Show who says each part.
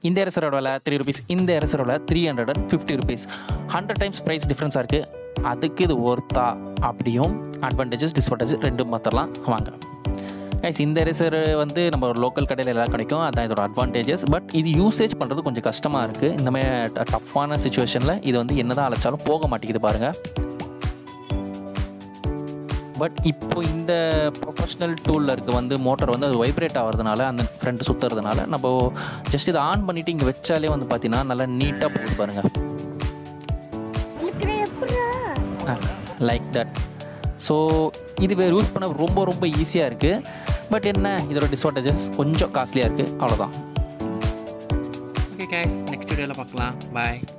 Speaker 1: இந்த எரேசரோட விலை three rupees இந்த எரேசரோட three hundred and fifty rupees hundred times price டிஃப்ரென்ஸாக இருக்குது அதுக்கு இது ஒர்த்தா அப்படியும் அட்வான்டேஜஸ் டிஸ்அட்வான்டேஜ் ரெண்டும் மாற்றலாம் வாங்க கைஸ் இந்த எரேசர் வந்து நம்ம ஒரு லோக்கல் கடையில் எல்லாம் கிடைக்கும் அதான் இதோட அட்வான்டேஜஸ் பட் இது யூசேஜ் பண்ணுறது கொஞ்சம் கஷ்டமாக இருக்குது இந்த மாதிரி டஃப்பான சுச்சுவேஷனில் இது வந்து என்ன தான் அழைச்சாலும் போக மாட்டேங்குது பாருங்கள் பட் இப்போ இந்த ப்ரொஃபஷ்னல் டூலில் இருக்க வந்து மோட்டர் வந்து அது வைப்ரேட் ஆகிறதுனால அந்த ஃப்ரண்ட் சுற்றுறதுனால நம்ம ஜஸ்ட் இதை ஆன் பண்ணிவிட்டு இங்கே வச்சாலே வந்து பார்த்தீங்கன்னா நல்லா நீட்டாக போகுது பாருங்கள்
Speaker 2: இருக்கிற எப்படா
Speaker 1: லைக் தட் ஸோ இது யூஸ் பண்ண ரொம்ப ரொம்ப ஈஸியாக இருக்குது பட் என்ன இதோட டிஸ்அட்வான்டேஜஸ் கொஞ்சம் காஸ்ட்லியாக இருக்குது அவ்வளோதான் ஓகே கேஸ் நெக்ஸ்ட் வீடியோவில் பார்க்கலாம் பாய்